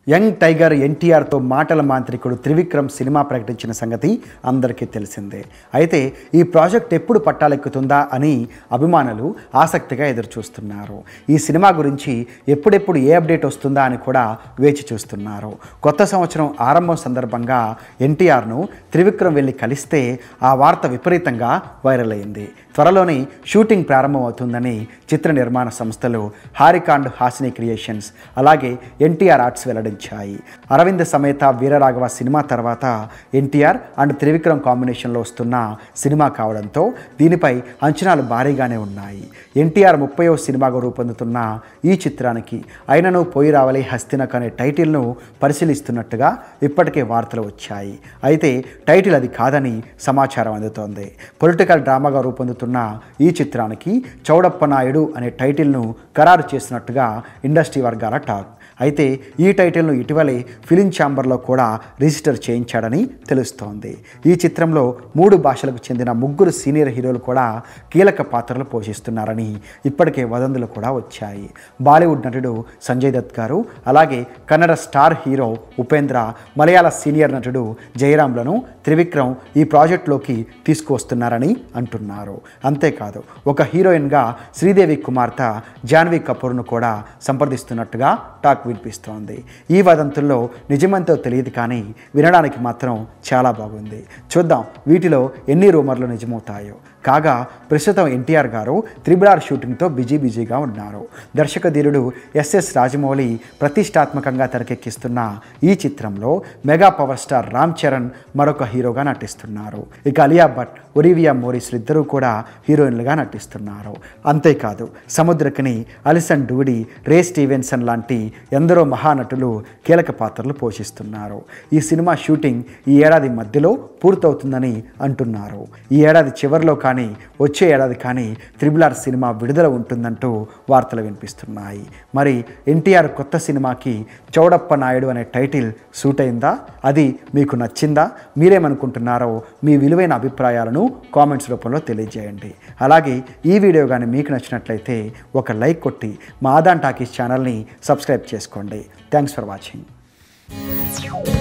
young tiger ఎన్టీఆర్తో మాటల మాంత్రికుడు Trivikram cinema ప్రకటించిన సంగతి అందరికీ తెలిసిందే అయితే ఈ ప్రాజెక్ట్ ఎప్పుడు పట్టాలెక్కుతుందా అని అభిమానులు ఆసక్తిగా ఎదురుచూస్తున్నారు ఈ సినిమా గురించి ఎప్పుడెప్పుడు ఏ అప్డేట్ వస్తుందా అని కూడా వేచి చూస్తున్నారు కొత్త సంవత్సరం ఆరంభం సందర్భంగా ఎన్టీఆర్ను త్రివిక్రమ్ వెళ్ళి కలిస్తే ఆ వార్త విపరీతంగా వైరల్ అయింది త్వరలోనే షూటింగ్ ప్రారంభమవుతుందని చిత్ర నిర్మాణ సంస్థలు హారికాండ్ హాసిని క్రియేషన్స్ అలాగే ఎన్టీఆర్ ఆర్ట్స్ వెల్లడించాయి అరవింద్ సమేత వీరరాఘవ సినిమా తర్వాత ఎన్టీఆర్ అండ్ త్రివిక్రమ్ కాంబినేషన్లో వస్తున్న సినిమా కావడంతో దీనిపై అంచనాలు భారీగానే ఉన్నాయి ఎన్టీఆర్ ముప్పయో సినిమాగా రూపొందుతున్న ఈ చిత్రానికి అయినను పోయి రావాలి హస్తినక్ అనే టైటిల్ను పరిశీలిస్తున్నట్టుగా ఇప్పటికే వార్తలు వచ్చాయి అయితే టైటిల్ అది కాదని సమాచారం అందుతోంది పొలిటికల్ డ్రామాగా రూపొందుతున్న ఈ చిత్రానికి చౌడప్ప నాయుడు అనే టైటిల్ను ఖరారు చేసినట్టుగా ఇండస్ట్రీ వర్గాల టాక్ అయితే ఈ టైటిల్ను ఇటీవలే ఫిలిం ఛాంబర్లో కూడా రిజిస్టర్ చేయించాడని తెలుస్తోంది ఈ చిత్రంలో మూడు భాషలకు చెందిన ముగ్గురు సీనియర్ హీరోలు కూడా కీలక పాత్రలు పోషిస్తున్నారని ఇప్పటికే వదంతులు కూడా వచ్చాయి బాలీవుడ్ నటుడు సంజయ్ దత్ గారు అలాగే Kannada star hero Upendra Malayala senior నటుడు జయరాంలను త్రివిక్రమ్ ఈ ప్రాజెక్టులోకి తీసుకువస్తున్నారని అంటున్నారు అంతేకాదు ఒక హీరోయిన్గా శ్రీదేవి కుమార్తె జాన్వీ కపూర్ను కూడా సంప్రదిస్తున్నట్టుగా టాక్ వినిపిస్తోంది ఈ వదంతుల్లో నిజమంతో తెలియదు కానీ వినడానికి మాత్రం చాలా బాగుంది చూద్దాం వీటిలో ఎన్ని రూమర్లు నిజమవుతాయో కాగా ప్రస్తుతం ఎన్టీఆర్ గారు త్రిబులార్ షూటింగ్తో బిజీ బిజీగా ఉన్నారు దర్శక ధీరుడు ఎస్ఎస్ రాజమౌళి ప్రతిష్టాత్మకంగా తెరకెక్కిస్తున్న ఈ చిత్రంలో mega power star Ram Charan మరొక హీరోగా నటిస్తున్నారు ఇక అలియా భట్ ఒరివియా మోరిస్ ఇద్దరూ కూడా హీరోయిన్లుగా నటిస్తున్నారు అంతేకాదు Samuthirakani Alison Doody Ray Stevenson లాంటి ఎందరో మహానటులు కీలక పాత్రలు పోషిస్తున్నారు ఈ సినిమా షూటింగ్ ఈ ఏడాది మధ్యలో పూర్తవుతుందని అంటున్నారు ఈ ఏడాది చివరిలో కానీ వచ్చే ఏడాది కానీ త్రిబులార్ సినిమా విడుదల ఉంటుందంటూ వార్తలు వినిపిస్తున్నాయి మరి ఎన్టీఆర్ కొత్త సినిమాకి చౌడప్ప నాయుడు అనే టైటిల్ సూట్ అయిందా అది మీకు నచ్చిందా మీరేమనుకుంటున్నారో మీ విలువైన అభిప్రాయాలను కామెంట్స్ రూపంలో తెలియజేయండి అలాగే ఈ వీడియో కానీ మీకు నచ్చినట్లయితే ఒక లైక్ కొట్టి మా ఆదాన్ టాకీస్ ఛానల్ని సబ్స్క్రైబ్ చేసుకోండి థ్యాంక్స్ ఫర్ వాచింగ్